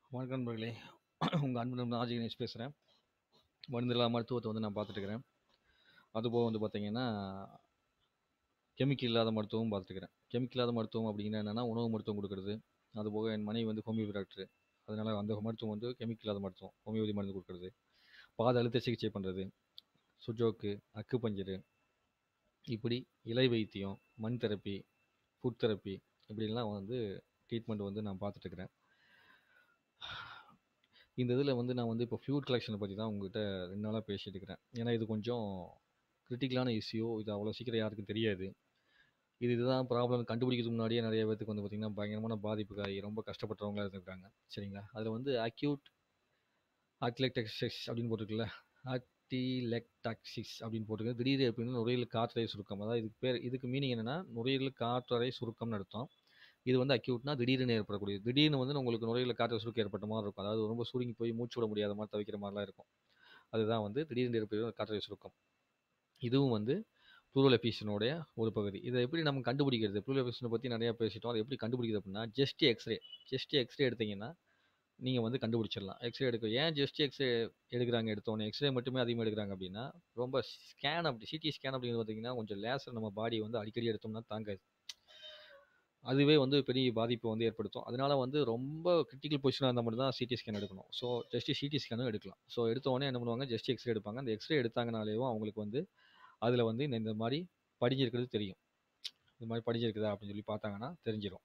வணக்கம் நண்பர்களே உங்கள் அன்பு நண்பன் ஆஜி கணேஷ் பேசுகிறேன் மருந்தில்லா மருத்துவத்தை வந்து நான் பார்த்துட்டுருக்கிறேன் அதுபோக வந்து பார்த்தீங்கன்னா கெமிக்கல் இல்லாத மருத்துவமும் பார்த்துட்டுருக்கிறேன் கெமிக்கல் இல்லாத மருத்துவம் அப்படின்னா என்னென்னா உணவு மருத்துவம் கொடுக்குறது அதுபோக என் மனைவி வந்து ஹோமியோபதி டாக்டர் அதனால் அந்த மருத்துவம் வந்து கெமிக்கல் இல்லாத மருத்துவம் ஹோமியோபதி மருந்து கொடுக்குறது பாத அழுத்த சிகிச்சை பண்ணுறது சுஜோக்கு அக்கு பஞ்சரு இப்படி இலை வைத்தியம் மண் தெரப்பி ஃபுட் தெரப்பி இப்படிலாம் வந்து ட்ரீட்மெண்ட் வந்து நான் பார்த்துட்ருக்கிறேன் இந்த இதில் வந்து நான் வந்து இப்போ ஃப்ளூட் கலெக்ஷனை பற்றி தான் உங்ககிட்ட ரெண்டு நாளாக பேசிட்டு இருக்கிறேன் ஏன்னா இது கொஞ்சம் கிரிட்டிக்கலான இஷ்யூ இது அவ்வளோ சீக்கிரம் யாருக்கும் தெரியாது இது இதுதான் ப்ராப்ளம் கண்டுபிடிக்கிறதுக்கு முன்னாடியே நிறைய பேத்துக்கு வந்து பார்த்திங்கன்னா பயங்கரமான பாதிப்புக்காகி ரொம்ப கஷ்டப்பட்டவங்களா இருந்திருக்காங்க சரிங்களா அதில் வந்து அக்யூட் ஆக்டிலெக்டக்சிஸ் அப்படின்னு போட்டிருக்குல்ல ஆக்டிலெக்டாக்சிஸ் அப்படின்னு போட்டிருக்கு திடீர் எப்படின்னா நுரையீரல் காற்றறை சுருக்கம் அதாவது இதுக்கு பேர் இதுக்கு மீனிங் என்னென்னா நுரையீரல் காற்றறை சுருக்கம்னு அர்த்தம் இது வந்து அக்யூட்னா திடீர்னு ஏற்படக்கூடியது திடீர்னு வந்து உங்களுக்கு நுரையீரல் காற்று சுருக்கம் ஏற்பட்ட மாதிரி இருக்கும் அதாவது ரொம்ப சுருங்கி போய் மூச்சு விட முடியாத மாதிரி தவிக்கிற மாதிரிலாம் இருக்கும் அதுதான் வந்து திடீர்னு ஏற்படுகிற காற்றறை சுருக்கம் இதுவும் வந்து ப்ளூரல் எஃபிஷனுடைய ஒரு பகுதி இதை எப்படி நம்ம கண்டுபிடிக்கிறது ப்ளூரல் எஃபிஷனை பற்றி நிறையா பேசிட்டோம் அதை எப்படி கண்டுபிடிக்கிறது அப்படின்னா ஜஸ்ட் எக்ஸ்ரே ஜஸ்ட் எக்ஸ்ரே எடுத்தீங்கன்னா நீங்கள் வந்து கண்டுபிடிச்சிடலாம் எக்ஸ்ரே எடுக்க ஏன் ஜஸ்ட் எக்ஸ்ரே எடுக்கிறாங்க எடுத்தோன்னே எக்ஸ்ரே மட்டுமே அதிகமாக எடுக்கிறாங்க அப்படின்னா ரொம்ப ஸ்கேன் அப்படி சிடி ஸ்கேன் அப்படிங்கிறது பார்த்தீங்கன்னா கொஞ்சம் லேசர் நம்ம பாடி வந்து அடிக்கடி எடுத்தோம்னா தாங்காது அதுவே வந்து பெரிய பாதிப்பை வந்து ஏற்படுத்தும் அதனால வந்து ரொம்ப கிரிட்டிக்கல் பொசிஷனாக இருந்தால் மட்டும் தான் சிடி ஸ்கேன் எடுக்கணும் ஸோ ஜஸ்ட் சிடி ஸ்கேனும் எடுக்கலாம் ஸோ எடுத்த உடனே என்ன பண்ணுவாங்க ஜஸ்ட் எக்ஸ்ரே எடுப்பாங்க அந்த எக்ஸ்ரே எடுத்தாங்கனாலேயும் அவங்களுக்கு வந்து அதில் வந்து இந்த இந்த மாதிரி படிஞ்சிருக்கிறது தெரியும் இந்த மாதிரி படிஞ்சிருக்குதா அப்படின்னு சொல்லி பார்த்தாங்கன்னா தெரிஞ்சிடும்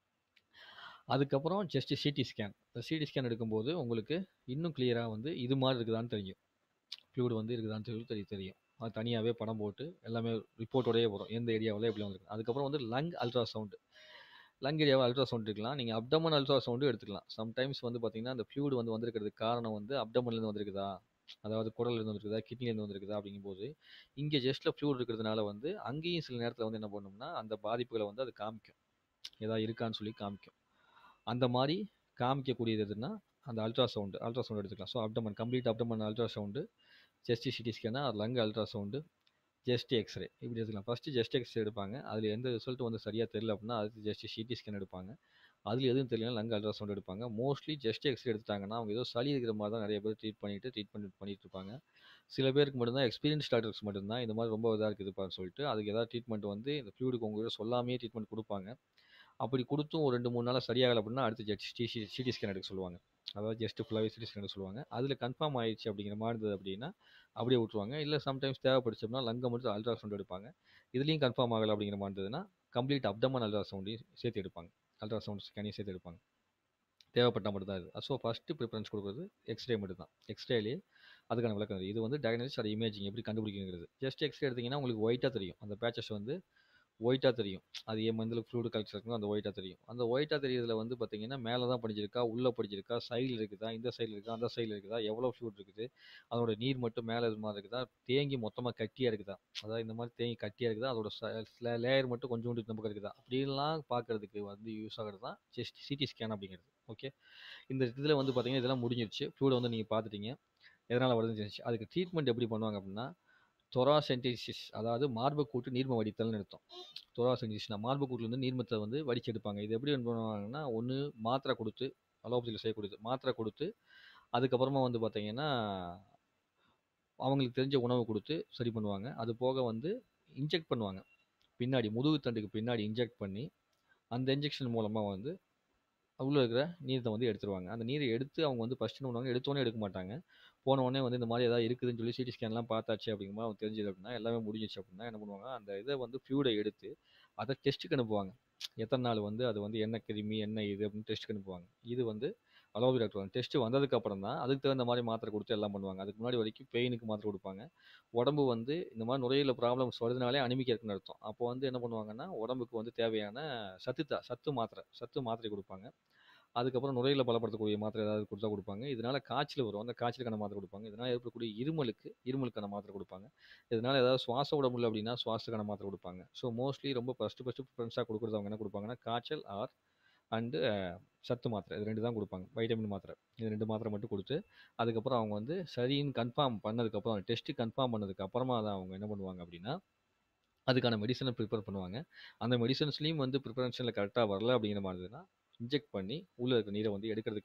அதுக்கப்புறம் ஜஸ்ட் சிடி ஸ்கேன் இந்த சிடி ஸ்கேன் எடுக்கும்போது உங்களுக்கு இன்னும் கிளியராக வந்து இது மாதிரி இருக்குதான்னு தெரியும் ஃப்ளூடு வந்து இருக்குதான்னு சொல்லி தெரிய தெரியும் அது தனியாகவே படம் போட்டு எல்லாமே ரிப்போர்ட்டோடயே வரும் எந்த ஏரியாவில் எப்படி வந்திருக்கு அதுக்கப்புறம் வந்து லங் அல்ட்ராசவுண்டு லங் ஏரியாவில் அல்ட்ராசவுண்ட் எடுக்கலாம் நீங்கள் அப்டமன் அல்ட்ராசவுண்டும் எடுத்துக்கலாம் சம்டைம்ஸ் வந்து பார்த்தீங்கன்னா அந்த ஃப்ளூடு வந்து வந்திருக்கிறதுக்கு காரணம் வந்து அப்டமன்லேருந்து வந்திருக்குதா அதாவது குடல்லேருந்து வந்திருக்குதா கிட்னிலேருந்து வந்திருக்குதா அப்படிங்கும்போது இங்கே ஜஸ்ட்டில் ஃப்ளூட் இருக்கிறதுனால வந்து அங்கேயும் சில நேரத்தில் வந்து என்ன பண்ணணும்னா அந்த பாதிப்புகளை வந்து அது காமிக்கும் ஏதாவது இருக்கான்னு சொல்லி காமிக்கும் அந்த மாதிரி காமிக்கக்கூடியது எதுனா அந்த அல்ட்ராசவுண்டு அல்ட்ராசவுண்ட் எடுத்துக்கலாம் so abdomen complete abdomen ultrasound just CT ஸ்கேனா லங் அல்ட்ராசவுண்டு ஜஸ்ட் எக்ஸ்ரே இப்படி எடுத்துக்கலாம் ஃபஸ்ட்டு ஜஸ்ட் எக்ஸ்ரே எடுப்பாங்க அதில் எந்த ரிசல்ட் வந்து சரியாக தெரியல அப்படின்னா அது ஜஸ்ட் சிடி ஸ்கேன் எடுப்பாங்க அதில் எதுவும் தெரியலனா லங் அல்ட்ராசவுண்ட் எடுப்பாங்க மோஸ்ட்லி ஜஸ்ட் எக்ஸ்ரே எடுத்துட்டாங்கன்னா அவங்க ஏதோ சளி இருக்கிற மாதிரி தான் நிறைய பேர் ட்ரீட் பண்ணிட்டு ட்ரீட்மெண்ட் பண்ணிட்டு இருப்பாங்க சில பேருக்கு மட்டும்தான் எக்ஸ்பீரியன்ஸ் டாக்டர்ஸ் மட்டும்தான் இந்த மாதிரி ரொம்ப இதாக இருக்குதுப்பான்னு சொல்லிட்டு அதுக்கு ஏதாவது ட்ரீட்மெண்ட் வந்து இந்த ஃப்ளூடுக்கு உங்ககிட்ட சொல்லாமே ட்ரீட்மெண்ட் கொடுப்பாங்க அப்படி கொடுத்தும் ஒரு ரெண்டு மூணு நாள் சரியாகலை அப்படின்னா அடுத்து ஜஸ்ட் சிடி ஸ்கேன் எடுக்க சொல்லுவாங்க அதாவது ஜஸ்ட் ஃபுல்லாகவே சிடி ஸ்கேன் சொல்லுவாங்க அதில் கன்ஃபார்ம் ஆயிடுச்சு அப்படிங்கிற மாதிரி இருந்தது அப்படின்னா அப்படியே விட்ருவாங்க இல்லை சம்டைம்ஸ் தேவைப்படுச்சோம்னா லங்கை மட்டும் அல்ட்ராசவுண்ட் எடுப்பாங்க இதுலேயும் கன்ஃபார்ம் ஆகலை அப்படிங்கிற மாதிரி இருந்ததுன்னா கம்ப்ளீட் அப்டமன் அல்ட்ராசவுண்டையும் சேர்த்து எடுப்பாங்க அல்ட்ராசவுண்ட் ஸ்கேனையும் சேர்த்து எடுப்பாங்க தேவைப்பட்டால் மட்டும் தான் இது ஸோ ஃபஸ்ட்டு ப்ரிஃபரன்ஸ் கொடுக்குறது எக்ஸ்ரே மட்டும் தான் எக்ஸ்ரேலேயே அதுக்கான விளக்கம் இது வந்து டயக்னோசிஸ் அது இமேஜிங் எப்படி கண்டுபிடிக்கிறது ஜஸ்ட் எக்ஸ்ரே எடுத்திங்கன்னா உங்களுக்கு ஒயிட்டாக தெரியும் அந்த பேச்சஸ் வந்து ஒயிட்டாக தெரியும் அது ஏன் மந்தில் ஃப்ளூடு கலெக்ட் இருக்குமோ அந்த ஒயிட்டாக தெரியும் அந்த ஒயிட்டாக தெரியறதுல வந்து பார்த்தீங்கன்னா மேலே தான் படிஞ்சிருக்கா உள்ளே படிஞ்சிருக்கா சைடில் இருக்குதா இந்த சைடில் இருக்கா அந்த சைடில் இருக்குதா எவ்வளோ ஃப்ளூட் இருக்குது அதோட நீர் மட்டும் மேலே இது மாதிரி இருக்குதா தேங்கி மொத்தமாக கட்டியாக இருக்குதா அதாவது இந்த மாதிரி தேங்கி கட்டியாக இருக்குதா அதோட லேயர் மட்டும் கொஞ்சோண்டு நமக்கு இருக்குதா அப்படின்லாம் பார்க்கறதுக்கு வந்து யூஸ் ஆகிறது தான் ஜஸ்ட் சிடி ஸ்கேன் அப்படிங்கிறது ஓகே இந்த இதில் வந்து பார்த்தீங்கன்னா இதெல்லாம் முடிஞ்சிருச்சு ஃப்ளூடை வந்து நீங்கள் பார்த்துட்டீங்க எதனால் வருதுன்னு தெரிஞ்சு அதுக்கு ட்ரீட்மெண்ட் எப்படி பண்ணுவாங்க அப்படின்னா தொராசென்டிசிஸ் அதாவது மார்பக்கூட்டு நீர்ம வடித்தல்னு அர்த்தம் தொராசென்டிசிஸ்னா மார்பக்கூட்டிலேருந்து நீர்மத்தை வந்து வடிச்சு எடுப்பாங்க இது எப்படி பண்ணுவாங்கன்னா ஒன்று மாத்திரை கொடுத்து அலோபதியில் செய்யக்கூடியது மாத்திரை கொடுத்து அதுக்கப்புறமா வந்து பார்த்தீங்கன்னா அவங்களுக்கு தெரிஞ்ச உணவு கொடுத்து சரி பண்ணுவாங்க அது போக வந்து இன்ஜெக்ட் பண்ணுவாங்க பின்னாடி முதுகு தண்டுக்கு பின்னாடி இன்ஜெக்ட் பண்ணி அந்த இன்ஜெக்ஷன் மூலமாக வந்து உள்ளே இருக்கிற நீரை வந்து எடுத்துருவாங்க அந்த நீரை எடுத்து அவங்க வந்து ஃபஸ்ட்டு என்ன பண்ணுவாங்க எடுத்தோடனே எடுக்க மாட்டாங்க போன உடனே வந்து இந்த மாதிரி ஏதாவது இருக்குதுன்னு சொல்லி சிடி ஸ்கேன்லாம் பார்த்தாச்சு அப்படிங்கும்போது அவங்க தெரிஞ்சது அப்படின்னா எல்லாமே முடிஞ்சிச்சு அப்படின்னா என்ன பண்ணுவாங்க அந்த இதை வந்து ஃப்ளூடை எடுத்து அதை டெஸ்ட்டுக்கு அனுப்புவாங்க எத்தனை நாள் வந்து அது வந்து என்ன கிருமி என்ன இது அப்படின்னு டெஸ்ட்டுக்கு அனுப்புவாங்க இது வந்து அலோபதி டாக்டர் டெஸ்ட்டு வந்ததுக்கு அப்புறம் தான் அதுக்கு தகுந்த மாதிரி மாத்திரை கொடுத்து எல்லாம் பண்ணுவாங்க அதுக்கு முன்னாடி வரைக்கும் பெயினுக்கு மாத்திரை கொடுப்பாங்க உடம்பு வந்து இந்த மாதிரி நுரையீரல் ப்ராப்ளம்ஸ் வருதுனாலே அனிமிக்க இருக்குன்னு அர்த்தம் அப்போ வந்து என்ன பண்ணுவாங்கன்னா உடம்புக்கு வந்து தேவையான சத்து சத்து மாத்திரை சத்து மாத்திரை கொடுப்பாங்க அதுக்கப்புறம் நுரையில் பலப்படுத்தக்கூடிய மாத்திரை ஏதாவது கொடுத்தா கொடுப்பாங்க இதனால் காய்ச்சல் வரும் அந்த காய்ச்சலுக்கான மாத்திரை கொடுப்பாங்க இதனால் ஏற்படக்கூடிய இருமலுக்கு இருமலுக்கான மாத்திரை கொடுப்பாங்க இதனால் ஏதாவது சுவாச விட முடியல அப்படின்னா சுவாசத்துக்கான மாத்திரை கொடுப்பாங்க ஸோ மோஸ்ட்லி ரொம்ப ஃபஸ்ட்டு ஃபஸ்ட்டு ப்ரிஃபரன்ஸாக கொடுக்குறது அவங்க என்ன கொடுப்பாங்கன்னா காய்ச்சல் ஆர் அண்டு சத்து மாத்திரை இது ரெண்டு தான் கொடுப்பாங்க வைட்டமின் மாத்திரை இது ரெண்டு மாத்திரை மட்டும் கொடுத்து அதுக்கப்புறம் அவங்க வந்து சரின்னு கன்ஃபார்ம் பண்ணதுக்கப்புறம் டெஸ்ட்டு கன்ஃபார்ம் பண்ணதுக்கு அப்புறமா தான் அவங்க என்ன பண்ணுவாங்க அப்படின்னா அதுக்கான மெடிசனை ப்ரிப்பேர் பண்ணுவாங்க அந்த மெடிசன்ஸ்லேயும் வந்து ப்ரிப்பரேஷனில் கரெக்டாக வரல அப்படிங்கிற மாதிரி இருந்ததுன்னா இன்ஜெக்ட் பண்ணி உள்ளே இருக்க நீரை வந்து எடுக்கிறதுக்கான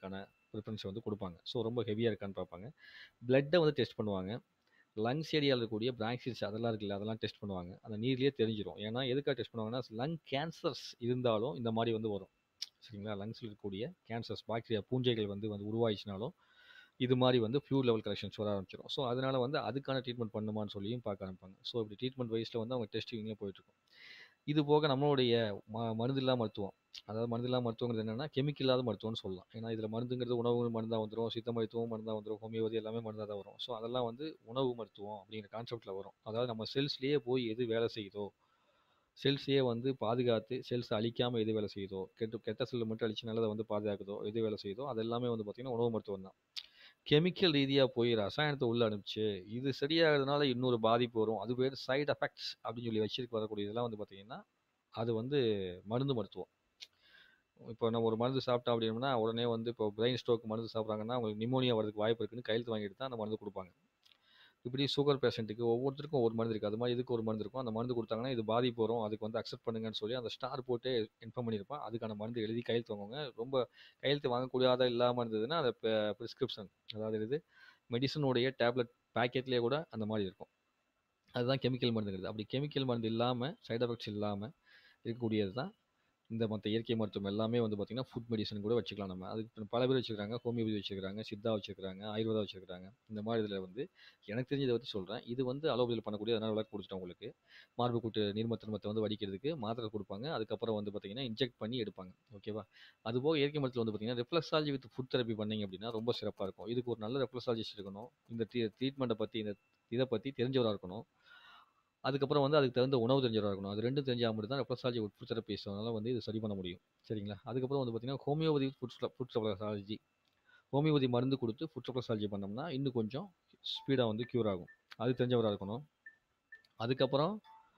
ப்ரிஃபரன்ஸ் வந்து கொடுப்பாங்க ஸோ ரொம்ப ஹெவியாக இருக்கான்னு பார்ப்பாங்க பிளட்டை வந்து டெஸ்ட் பண்ணுவாங்க லங்ஸ் ஏரியாவில் இருக்கக்கூடிய பிராங்க்சிஸ் அதெல்லாம் இருக்குல்ல அதெல்லாம் டெஸ்ட் பண்ணுவாங்க அந்த நீர்லேயே தெரிஞ்சிடும் ஏன்னா எதுக்காக டெஸ்ட் பண்ணுவாங்கன்னா லங் கேன்சர்ஸ் இருந்தாலும் இந்த மாதிரி வந்து வரும் சரிங்களா லங்ஸில் இருக்கக்கூடிய கேன்சர்ஸ் பாக்டீரியா பூஞ்சைகள் வந்து வந்து உருவாயிடுச்சுனாலும் இது மாதிரி வந்து ஃபியூர் லெவல் கரெக்ஷன்ஸ் வர ஆரம்பிச்சிடும் ஸோ அதனால வந்து அதுக்கான ட்ரீட்மெண்ட் பண்ணுமான்னு சொல்லியும் பார்க்க ஆரம்பிப்பாங்க ஸோ இப்படி ட்ரீட்மெண்ட் வைஸில் வந்து அவங்க டெஸ்டிங்கில் போயிட்டுருக்கும் இது போக நம்மளுடைய ம மருந்தில்லா மருத்துவம் அதாவது மருந்தில்லா மருத்துவங்கிறது என்னென்னா கெமிக்கல் இல்லாத மருத்துவம்னு சொல்லலாம் ஏன்னா இதில் மருந்துங்கிறது உணவு மருந்தாக வந்துடும் சித்த மருத்துவம் மருந்தாக வந்துடும் ஹோமியோபதி எல்லாமே மருந்தாக தான் வரும் ஸோ அதெல்லாம் வந்து உணவு மருத்துவம் அப்படிங்கிற கான்செப்ட்டில் வரும் அதாவது நம்ம செல்ஸ்லேயே போய் எது வேலை செய்யுதோ செல்ஸையே வந்து பாதுகாத்து செல்ஸ் அழிக்காமல் எது வேலை செய்யுதோ கெட்டு கெட்ட செல்லை மட்டும் அழிச்சு நல்லதை வந்து பாதுகாக்குதோ எது வேலை செய்யுதோ அது எல்லாமே வந்து பார்த்திங்கன்னா உணவு மருத்துவம் தான் கெமிக்கல் ரீதியாக போய் ரசாயனத்தை உள்ள அனுப்பிச்சு இது சரியாகிறதுனால இன்னொரு பாதிப்பு வரும் அது பேர் சைடு எஃபெக்ட்ஸ் அப்படின்னு சொல்லி வச்சிருக்க வரக்கூடியதெல்லாம் வந்து பார்த்திங்கன்னா அது வந்து மருந்து மருத்துவம் இப்போ நம்ம ஒரு மருந்து சாப்பிட்டோம் அப்படின்னா உடனே வந்து இப்போ பிரெயின் ஸ்ட்ரோக் மருந்து சாப்பிட்றாங்கன்னா அவங்களுக்கு நிமோனியா வரதுக்கு வாய்ப்பு இருக்குன்னு கையெழுத்து வாங்கிட்டு தான் அந்த மருந்து கொடுப்பாங்க இப்படி சுகர் பேஷண்ட்டுக்கு ஒவ்வொருத்தருக்கும் ஒரு மருந்து இருக்குது அது மாதிரி இதுக்கு ஒரு மருந்து இருக்கும் அந்த மருந்து கொடுத்தாங்கன்னா இது பாதிப்பு வரும் அதுக்கு வந்து அக்செப்ட் பண்ணுங்கன்னு சொல்லி அந்த ஸ்டார் போட்டு இன்ஃபார்ம் பண்ணியிருப்பான் அதுக்கான மருந்து எழுதி கையெழுத்து வாங்குவாங்க ரொம்ப கையெழுத்து வாங்கக்கூடியதாக இல்லாமல் இருந்ததுன்னா அதை ப்ரிஸ்கிரிப்ஷன் அதாவது இது மெடிசனுடைய டேப்லெட் பேக்கெட்லேயே கூட அந்த மாதிரி இருக்கும் அதுதான் கெமிக்கல் மருந்துங்கிறது அப்படி கெமிக்கல் மருந்து இல்லாமல் சைட் எஃபெக்ட்ஸ் இல்லாமல் இருக்கக்கூடியது தான் இந்த மற்ற இயற்கை மருத்துவம் எல்லாமே வந்து பார்த்திங்கன்னா ஃபுட் மெடிசன் கூட வச்சுக்கலாம் நம்ம அதுக்கு பல பேர் வச்சுருக்காங்க ஹோமியோபதி வச்சுருக்காங்க சித்தா வச்சுருக்காங்க ஆயுர்வேதா வச்சுருக்காங்க இந்த மாதிரி இதில் வந்து எனக்கு தெரிஞ்சதை பற்றி சொல்கிறேன் இது வந்து அலோபதியில் பண்ணக்கூடிய அதனால் விளக்கு கொடுத்துட்டேன் உங்களுக்கு மார்பு கூட்டு நீர்மத்திரமத்தை வந்து வடிக்கிறதுக்கு மாத்திரை கொடுப்பாங்க அதுக்கப்புறம் வந்து பார்த்திங்கன்னா இன்ஜெக்ட் பண்ணி எடுப்பாங்க ஓகேவா அதுபோக இயற்கை மருத்துவம் வந்து பார்த்திங்கன்னா ரெஃப்ளெக்ஸாலஜி வித் ஃபுட் தெரப்பி பண்ணிங்க அப்படின்னா ரொம்ப சிறப்பாக இருக்கும் இதுக்கு ஒரு நல்ல ரெஃப்ளெக்ஸாலஜிஸ்ட் இருக்கணும் இந்த ட்ரீ ட்ரீட்மெண்ட்டை பற்றி இந்த இதை பற்றி தெரிஞ்சவராக இருக்கணும் அதுக்கப்புறம் வந்து அதுக்கு தகுந்த உணவு தெரிஞ்சவராக இருக்கணும் அது ரெண்டும் தெரிஞ்சால் மட்டும் தான் ரெப்ளசாலஜி ஃபுட் தெரப்பிஸ் அதனால் வந்து இது சரி பண்ண முடியும் சரிங்களா அதுக்கப்புறம் வந்து பார்த்திங்கன்னா homeopathy foot foot reflexology homeopathy மருந்து கொடுத்து ஃபுட் ரெப்ளசாலஜி பண்ணோம்னா இன்னும் கொஞ்சம் ஸ்பீடாக வந்து க்யூர் ஆகும் அது தெரிஞ்சவராக இருக்கணும் அதுக்கப்புறம்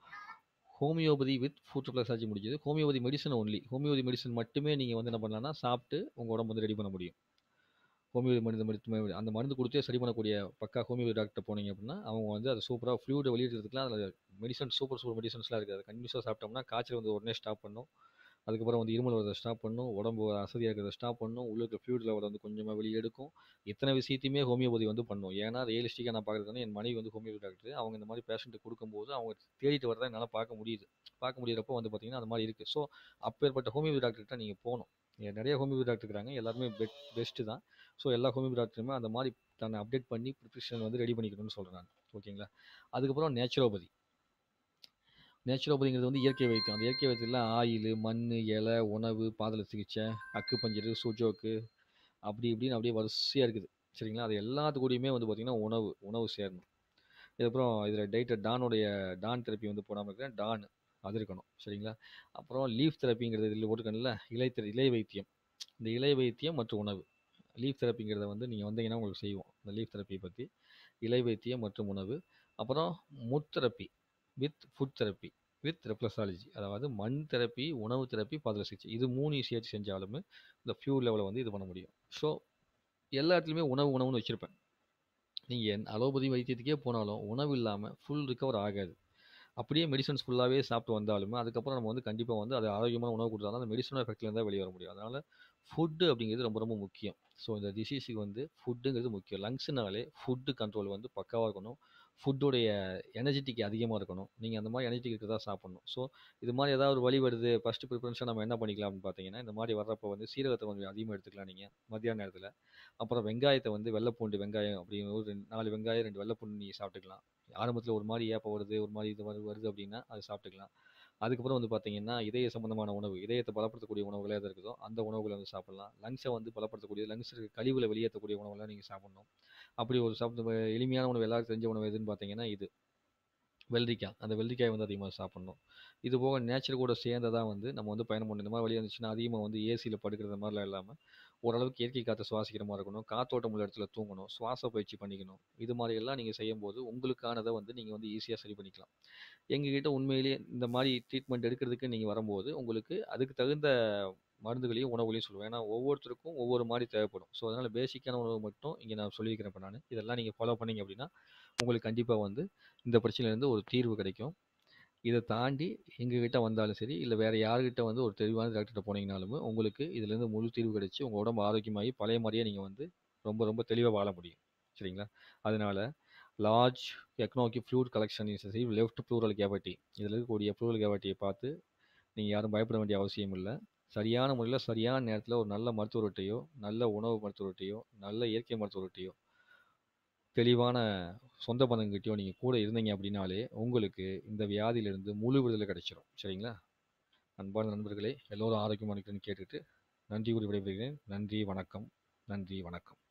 ஹோமியோபதி வித் ஃபுட் ரெப்ளசாலஜி முடிஞ்சது homeopathy medicine only homeopathy medicine மட்டுமே நீங்கள் வந்து என்ன பண்ணலாம்னா சாப்பிட்டு உங்கள் உடம்பு வந்து ரெடி பண்ண முடியும் ஹோமியோபதி மருந்து மருத்துவ அந்த மருந்து கொடுத்தே சரி பண்ணக்கூடிய பக்கா ஹோமியோபதி டாக்டர் போனீங்க அப்படின்னா அவங்க வந்து அதை சூப்பராக ஃப்ளூடை வெளியிடுறதுக்குலாம் அதில் மெடிசன் சூப்பர் சூப்பர் மெடிசன்ஸ்லாம் இருக்குது அதை கண்டினியூஸாக சாப்பிட்டோம்னா காய்ச்சல் வந்து உடனே ஸ்டாப் பண்ணும் அதுக்கப்புறம் வந்து இருமல் வரதை ஸ்டாப் பண்ணும் உடம்பு அசதியாக இருக்கிறத ஸ்டாப் பண்ணும் உள்ள இருக்க ஃப்ளூட் லெவல் வந்து கொஞ்சமாக வெளியே எடுக்கும் இத்தனை விஷயத்தையுமே ஹோமியோபதி வந்து பண்ணும் ஏன்னா ரியலிஸ்டிக்காக நான் பார்க்குறது என் மனைவி வந்து ஹோமியோபதி டாக்டர் அவங்க இந்த மாதிரி பேஷண்ட்டு கொடுக்கும்போது அவங்க தேடிட்டு வரதை என்னால் பார்க்க முடியுது பார்க்க முடியிறப்போ வந்து பார்த்திங்கன்னா அந்த மாதிரி இருக்குது ஸோ அப்பேற்பட்ட ஹோமியோபதி டாக்டர்கிட்ட நீங்கள் போகணும் நிறைய ஹோமியோபதி டாக்டர் இருக்கிறாங்க எல்லாருமே பெட் பெஸ்ட்டு தான் ஸோ எல்லா ஹோமியோபதி டாக்டருமே அந்த மாதிரி தன்னை அப்டேட் பண்ணி ப்ரிப்ரேஷன் வந்து ரெடி பண்ணிக்கணும்னு சொல்கிறேன் நான் ஓகேங்களா அதுக்கப்புறம் நேச்சுரோபதி நேச்சுரோபதிங்கிறது வந்து இயற்கை வைத்தியம் அந்த இயற்கை வைத்தியத்தில் ஆயில் மண் இலை உணவு பாதல சிகிச்சை அக்கு பஞ்சரு சுஜோக்கு அப்படி இப்படின்னு அப்படியே வரிசையாக இருக்குது சரிங்களா அது எல்லாத்துக்கூடயுமே வந்து பார்த்திங்கன்னா உணவு உணவு சேரணும் இதுக்கப்புறம் இதில் டைட்டர் டானுடைய டான் தெரப்பி வந்து போடாமல் இருக்கிறேன் டான் அது இருக்கணும் சரிங்களா அப்புறம் லீஃப் தெரப்பிங்கிறது இதில் போட்டுக்கணும்ல இலை தெ இலை வைத்தியம் இந்த இலை வைத்தியம் மற்றும் உணவு லீஃப் தெரப்பிங்கிறத வந்து நீங்கள் வந்தீங்கன்னா உங்களுக்கு செய்வோம் இந்த லீஃப் தெரப்பியை பற்றி இலை வைத்தியம் மற்றும் உணவு அப்புறம் mud therapy with food therapy with reflexology அதாவது மண் தெரப்பி உணவு தெரப்பி பாதல சிகிச்சை இது மூணு சேர்த்து செஞ்சாலுமே இந்த ஃபியூர் லெவலை வந்து இது பண்ண முடியும் ஸோ எல்லா இடத்துலையுமே உணவு உணவுன்னு வச்சுருப்பேன் நீங்கள் அலோபதி வைத்தியத்துக்கே போனாலும் உணவு இல்லாமல் ஃபுல் ரிகவர் ஆகாது அப்படியே மெடிசன்ஸ் ஃபுல்லாகவே சாப்பிட்டு வந்தாலுமே அதுக்கப்புறம் நம்ம வந்து கண்டிப்பாக வந்து அது ஆரோக்கியமான உணவு கொடுத்தா தான் அந்த மெடிசனல் எஃபெக்ட்லேருந்து வெளியே வர முடியும் அதனால் ஃபுட்டு அப்படிங்கிறது ரொம்ப ரொம்ப முக்கியம் ஸோ இந்த டிசீஸுக்கு வந்து ஃபுட்டுங்கிறது முக்கியம் லங்ஸ்னாலே ஃபுட்டு கண்ட்ரோல் வந்து பக்காவாக இருக்கணும் ஃபுட்டோடைய எனர்ஜெட்டிக் அதிகமாக இருக்கணும் நீங்கள் அந்த மாதிரி எனர்ஜெட்டிக் இருக்கிறதா சாப்பிட்ணும் ஸோ இது மாதிரி ஏதாவது ஒரு வழி வருது ஃபஸ்ட்டு ப்ரிஃபரன்ஸாக நம்ம என்ன பண்ணிக்கலாம் அப்படின்னு பார்த்தீங்கன்னா இந்த மாதிரி வர்றப்போ வந்து சீரகத்தை கொஞ்சம் அதிகமாக எடுத்துக்கலாம் நீங்கள் மத்தியான நேரத்தில் அப்புறம் வெங்காயத்தை வந்து வெள்ளைப்பூண்டு வெங்காயம் அப்படின்னு ஒரு ரெண்டு நாலு வெங்காயம் ரெண்டு வெள்ளைப்பூண்டு நீங்கள் சாப்பிட்டுக்கலாம் ஆரம்பத்தில் ஒரு மாதிரி ஏப்பம் வருது ஒரு மாதிரி இது வருது வருது அப்படின்னா அதை சாப்பிட்டுக்கலாம் அதுக்கப்புறம் வந்து பார்த்தீங்கன்னா இதய சம்பந்தமான உணவு இதயத்தை பலப்படுத்தக்கூடிய உணவுகளே எது இருக்குதோ அந்த உணவுகளை வந்து சாப்பிடலாம் லங்ஸை வந்து பலப்படுத்தக்கூடிய லங்ஸ் கழிவுகளை வெளியேற்றக்கூடிய உணவுகளை நீங்கள் சாப்பிடணும் அப்படி ஒரு சாப்பிட்டு எளிமையான உணவு எல்லாருக்கும் தெரிஞ்ச உணவு எதுன்னு பார்த்தீங்கன்னா இது வெள்ளரிக்காய் அந்த வெள்ளரிக்காய் வந்து அதிகமாக சாப்பிட்ணும் இது போக நேச்சர் கூட சேர்ந்ததாக வந்து நம்ம வந்து பயணம் பண்ணணும் இந்த மாதிரி வழி இருந்துச்சுன்னா அதிகமாக வந்து ஏசியில் படுக்கிறது மாதிரிலாம் இல்லாமல் ஓரளவுக்கு இயற்கை காற்றை சுவாசிக்கிற மாதிரி இருக்கணும் காத்தோட்டம் உள்ள இடத்துல தூங்கணும் சுவாச பயிற்சி பண்ணிக்கணும் இது மாதிரி எல்லாம் நீங்கள் செய்யும்போது உங்களுக்கானதை வந்து நீங்கள் வந்து ஈஸியாக சரி பண்ணிக்கலாம் எங்ககிட்ட உண்மையிலேயே இந்த மாதிரி ட்ரீட்மெண்ட் எடுக்கிறதுக்கு நீங்கள் வரும்போது உங்களுக்கு அதுக்கு தகுந்த மருந்துகளையும் உணவுகளையும் சொல்லுவேன் ஏன்னா ஒவ்வொருத்தருக்கும் ஒவ்வொரு மாதிரி தேவைப்படும் ஸோ அதனால் பேசிக்கான உணவு மட்டும் இங்கே நான் சொல்லியிருக்கிறேன் இப்போ நான் இதெல்லாம் நீங்கள் ஃபாலோ பண்ணீங்க அப்படின்னா உங்களுக்கு கண்டிப்பாக வந்து இந்த பிரச்சனையிலேருந்து ஒரு தீர்வு கிடைக்கும் இத தாண்டி எங்ககிட்ட வந்தாலும் சரி, இல்ல வேற யார்கிட்ட வந்து ஒரு தெளிவான டாக்டர்ட்ட போனீங்கனாலுமே, உங்களுக்கு இதுலேருந்து முழு தீர்வு கிடைச்சு, உங்க உடம்பு ஆரோக்கியமாகி பழைய மாரியே நீங்க வந்து ரொம்ப ரொம்ப தெளிவா வாழ முடியும். சரிங்களா? அதனால large economic fluid collection is receive left pleural cavity. இதில இருக்கக்கூடிய ப்ளூரல் கேவிட்டிய பார்த்து நீங்க யாரும் பயப்பட வேண்டிய அவசியம் இல்ல. சரியான முறையில, சரியான நேரத்தில ஒரு நல்ல மருத்துவர்ட்டயோ, நல்ல உணவு மருத்துவர்ட்டயோ, நல்ல இயற்கை மருத்துவர்ட்டயோ, தெளிவான சொந்த பந்தங்ககிட்டயோ நீங்க கூட இருந்தீங்க அப்படின்னாலே, உங்களுக்கு இந்த வியாதியிலிருந்து முழு விடுதலை கிடைச்சிரும். சரிங்களா? அன்பார்ந்த நண்பர்களே, எல்லோரும் ஆரோக்கியமா இருக்கணும்னு கேட்டுட்டு, நன்றி கூறி விடைபெறுகிறேன். நன்றி, வணக்கம். நன்றி, வணக்கம்.